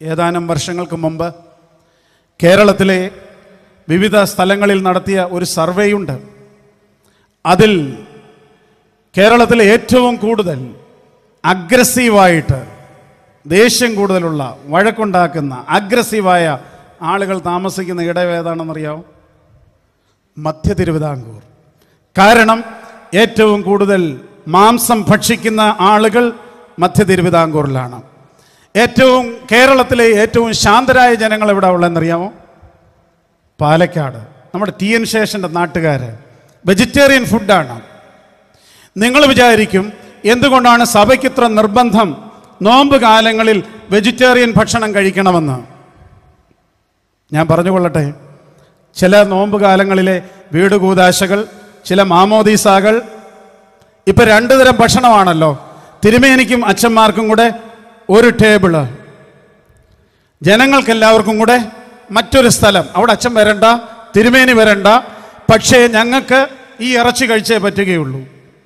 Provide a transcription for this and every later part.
ഏതാനും വർഷങ്ങൾക്ക് മുമ്പ് കേരളത്തിലെ വിവിധ സ്ഥലങ്ങളിൽ നടത്തിയ ഒരു സർവേയുണ്ട് അതിൽ കേരളത്തിലെ ഏറ്റവും കൂടുതൽ അഗ്രസീവായിട്ട് ദേഷ്യം കൂടുതലുള്ള വഴക്കുണ്ടാക്കുന്ന അഗ്രസീവായ ആളുകൾ താമസിക്കുന്ന ഇടം ഏതാണെന്നറിയാമോ മധ്യ തിരുവിതാംകൂർ കാരണം ഏറ്റവും കൂടുതൽ മാംസം ഭക്ഷിക്കുന്ന ആളുകൾ മധ്യ തിരുവിതാംകൂറിലാണ് ഏറ്റവും കേരളത്തിലെ ഏറ്റവും ശാന്തരായ ജനങ്ങൾ എവിടെ ഉള്ളതെന്നറിയാമോ പാലക്കാട് നമ്മുടെ ടി എൻ ശേഷൻ്റെ നാട്ടുകാർ വെജിറ്റേറിയൻ ഫുഡാണ് നിങ്ങൾ വിചാരിക്കും എന്തുകൊണ്ടാണ് സഭയ്ക്ക് ഇത്ര നിർബന്ധം നോമ്പ് കാലങ്ങളിൽ വെജിറ്റേറിയൻ ഭക്ഷണം കഴിക്കണമെന്ന് ഞാൻ പറഞ്ഞുകൊള്ളട്ടെ ചില നോമ്പ് കാലങ്ങളിലെ വീട് കൂതാശകൾ ചില മാമോദീസാകൾ ഇപ്പൊ രണ്ടു തരം ഭക്ഷണമാണല്ലോ തിരുമേനിക്കും അച്ഛന്മാർക്കും കൂടെ ഒരു ടേബിള് ജനങ്ങൾക്കെല്ലാവർക്കും കൂടെ മറ്റൊരു സ്ഥലം അവിടെ അച്ഛൻ വരണ്ട തിരുമേനി വരണ്ട പക്ഷേ ഞങ്ങൾക്ക് ഈ ഇറച്ചി കഴിച്ചേ പറ്റുകയുള്ളൂ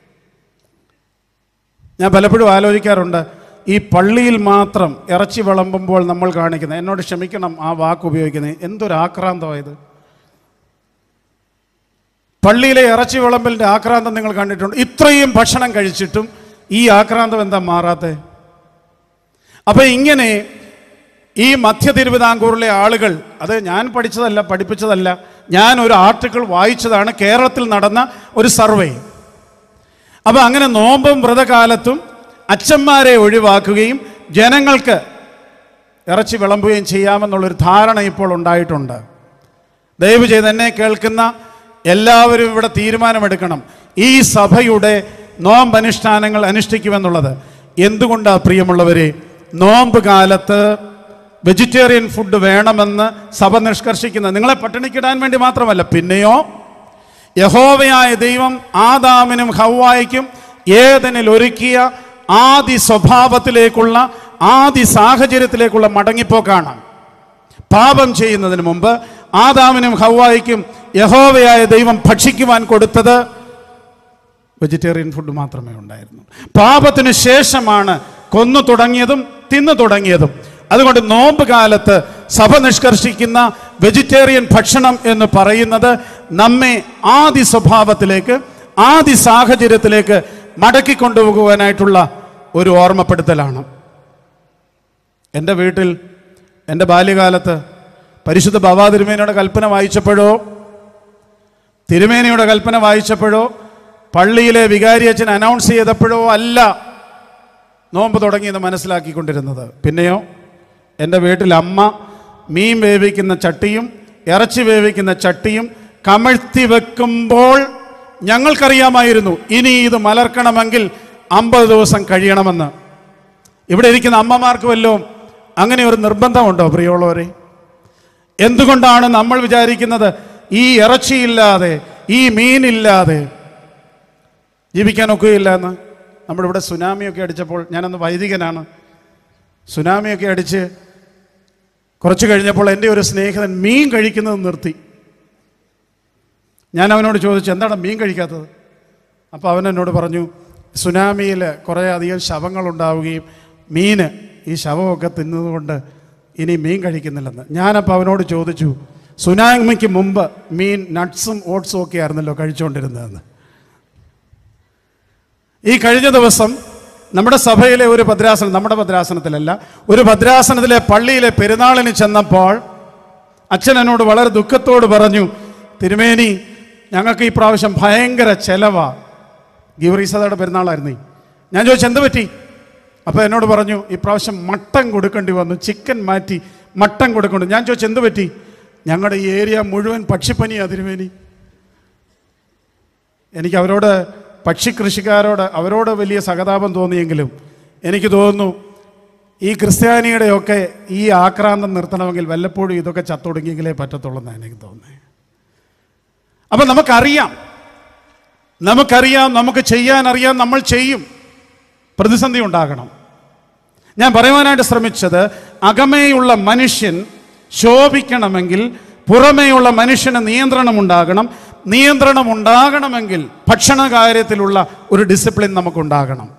ഞാൻ പലപ്പോഴും ആലോചിക്കാറുണ്ട് ഈ പള്ളിയിൽ മാത്രം ഇറച്ചി വിളമ്പുമ്പോൾ നമ്മൾ കാണിക്കുന്നത് എന്നോട് ക്ഷമിക്കണം ആ വാക്ക് ഉപയോഗിക്കുന്നത് എന്തൊരു ആക്രാന്തമായത് പള്ളിയിലെ ഇറച്ചി വിളമ്പലിൻ്റെ ആക്രാന്തം നിങ്ങൾ കണ്ടിട്ടുണ്ട് ഇത്രയും ഭക്ഷണം കഴിച്ചിട്ടും ഈ ആക്രാന്തം എന്താ മാറാത്തെ അപ്പൊ ഇങ്ങനെ ഈ മധ്യ തിരുവിതാംകൂറിലെ ആളുകൾ അത് ഞാൻ പഠിച്ചതല്ല പഠിപ്പിച്ചതല്ല ഞാൻ ഒരു ആർട്ടിക്കിൾ വായിച്ചതാണ് കേരളത്തിൽ നടന്ന ഒരു സർവേ അപ്പൊ അങ്ങനെ നോമ്പും വ്രതകാലത്തും അച്ഛന്മാരെ ഒഴിവാക്കുകയും ജനങ്ങൾക്ക് ഇറച്ചി വിളമ്പുകയും ചെയ്യാമെന്നുള്ളൊരു ധാരണ ഇപ്പോൾ ഉണ്ടായിട്ടുണ്ട് ദയവ് ചെയ്ത് എന്നെ കേൾക്കുന്ന എല്ലാവരും ഇവിടെ തീരുമാനമെടുക്കണം ഈ സഭയുടെ നോമ്പ് അനുഷ്ഠാനങ്ങൾ അനുഷ്ഠിക്കുമെന്നുള്ളത് എന്തുകൊണ്ടാണ് പ്രിയമുള്ളവരെ നോമ്പ് കാലത്ത് വെജിറ്റേറിയൻ ഫുഡ് വേണമെന്ന് സഭ നിഷ്കർഷിക്കുന്നത് നിങ്ങളെ പട്ടിണിക്കിടാൻ വേണ്ടി മാത്രമല്ല പിന്നെയോ യഹോവയായ ദൈവം ആദാമിനും ഹൗവായിക്കും ഏതനിൽ ഒരുക്കിയ ആദി സ്വഭാവത്തിലേക്കുള്ള ആദി സാഹചര്യത്തിലേക്കുള്ള മടങ്ങിപ്പോക്കാണ് പാപം ചെയ്യുന്നതിന് മുമ്പ് ആദാമിനും ഹൗവായിക്കും യഹോവയായ ദൈവം ഭക്ഷിക്കുവാൻ കൊടുത്തത് വെജിറ്റേറിയൻ ഫുഡ് മാത്രമേ ഉണ്ടായിരുന്നു പാപത്തിന് ശേഷമാണ് കൊന്നു തുടങ്ങിയതും തിന്നു തുടങ്ങിയതും അതുകൊണ്ട് നോമ്പ് കാലത്ത് സഭ നിഷ്കർഷിക്കുന്ന വെജിറ്റേറിയൻ ഭക്ഷണം എന്ന് പറയുന്നത് നമ്മെ ആദി സ്വഭാവത്തിലേക്ക് ആദി സാഹചര്യത്തിലേക്ക് മടക്കി കൊണ്ടുപോകുവാനായിട്ടുള്ള ഒരു ഓർമ്മപ്പെടുത്തലാണ് എൻ്റെ വീട്ടിൽ എൻ്റെ ബാല്യകാലത്ത് പരിശുദ്ധ ബാബാ തിരുമേനിയുടെ കൽപ്പന വായിച്ചപ്പോഴോ തിരുമേനിയുടെ കൽപ്പന വായിച്ചപ്പോഴോ പള്ളിയിലെ വികാരിയച്ഛൻ അനൗൺസ് ചെയ്തപ്പോഴോ അല്ല നോമ്പ് തുടങ്ങിയത് മനസ്സിലാക്കിക്കൊണ്ടിരുന്നത് പിന്നെയോ എൻ്റെ വീട്ടിൽ അമ്മ മീൻ വേവിക്കുന്ന ചട്ടിയും ഇറച്ചി വേവിക്കുന്ന ചട്ടിയും കമഴ്ത്തി വെക്കുമ്പോൾ ഞങ്ങൾക്കറിയാമായിരുന്നു ഇനി ഇത് മലർക്കണമെങ്കിൽ അമ്പത് ദിവസം കഴിയണമെന്ന് ഇവിടെ ഇരിക്കുന്ന അമ്മമാർക്ക് വല്ലതും അങ്ങനെ ഒരു നിർബന്ധമുണ്ടോ പ്രിയമുള്ളവരെ എന്തുകൊണ്ടാണ് നമ്മൾ വിചാരിക്കുന്നത് ഈ ഇറച്ചിയില്ലാതെ ഈ മീനില്ലാതെ ജീവിക്കാൻ ഒക്കുകയില്ല എന്ന് നമ്മളിവിടെ സുനാമിയൊക്കെ അടിച്ചപ്പോൾ ഞാനന്ന് വൈദികനാണ് സുനാമിയൊക്കെ അടിച്ച് കുറച്ച് കഴിഞ്ഞപ്പോൾ എൻ്റെ ഒരു സ്നേഹിതൻ മീൻ കഴിക്കുന്നത് നിർത്തി ഞാൻ അവനോട് ചോദിച്ചു എന്താണ് മീൻ കഴിക്കാത്തത് അപ്പോൾ അവൻ എന്നോട് പറഞ്ഞു സുനാമിയിൽ കുറേ അധികം ശവങ്ങളുണ്ടാവുകയും മീന് ഈ ശവമൊക്കെ തിന്നതുകൊണ്ട് ഇനി മീൻ കഴിക്കുന്നില്ലെന്ന് ഞാനപ്പോൾ അവനോട് ചോദിച്ചു സുനാമിക്ക് മുമ്പ് മീൻ നട്ട്സും ഓട്സും ഒക്കെ ആയിരുന്നല്ലോ കഴിച്ചുകൊണ്ടിരുന്നതെന്ന് ഈ കഴിഞ്ഞ ദിവസം നമ്മുടെ സഭയിലെ ഒരു ഭദ്രാസനം നമ്മുടെ ഭദ്രാസനത്തിലല്ല ഒരു ഭദ്രാസനത്തിലെ പള്ളിയിലെ പെരുന്നാളിന് ചെന്നപ്പോൾ അച്ഛൻ എന്നോട് വളരെ ദുഃഖത്തോട് പറഞ്ഞു തിരുമേനി ഞങ്ങൾക്ക് ഈ പ്രാവശ്യം ഭയങ്കര ചെലവാ ഗീവറീസതയുടെ പെരുന്നാളായിരുന്നു ഞാൻ ചോദിച്ചു എന്ത് പറ്റി അപ്പോൾ എന്നോട് പറഞ്ഞു ഈ പ്രാവശ്യം മട്ടൻ കൊടുക്കേണ്ടി വന്നു ചിക്കൻ മാറ്റി മട്ടൻ കൊടുക്കേണ്ടി ഞാൻ ചോദിച്ചു എന്ത് പറ്റി ഞങ്ങളുടെ ഈ ഏരിയ മുഴുവൻ പക്ഷിപ്പനിയാ തിരുമേനി എനിക്ക് അവരോട് പക്ഷി കൃഷിക്കാരോട് അവരോട് വലിയ സഹതാപം തോന്നിയെങ്കിലും എനിക്ക് തോന്നുന്നു ഈ ക്രിസ്ത്യാനിയുടെയൊക്കെ ഈ ആക്രാന്തം നിർത്തണമെങ്കിൽ വല്ലപ്പോഴും ഇതൊക്കെ ചത്തൊടുങ്ങിയെങ്കിലേ പറ്റത്തുള്ളൂ എന്നാണ് എനിക്ക് തോന്നുന്നത് അപ്പം നമുക്കറിയാം നമുക്കറിയാം നമുക്ക് ചെയ്യാൻ അറിയാം നമ്മൾ ചെയ്യും പ്രതിസന്ധി ഉണ്ടാകണം ഞാൻ പറയുവാനായിട്ട് ശ്രമിച്ചത് അകമേയുള്ള മനുഷ്യൻ ശോഭിക്കണമെങ്കിൽ പുറമേയുള്ള മനുഷ്യന് നിയന്ത്രണം ഉണ്ടാകണം നിയന്ത്രണം ഉണ്ടാകണമെങ്കിൽ ഭക്ഷണ കാര്യത്തിലുള്ള ഒരു ഡിസിപ്ലിൻ നമുക്കുണ്ടാകണം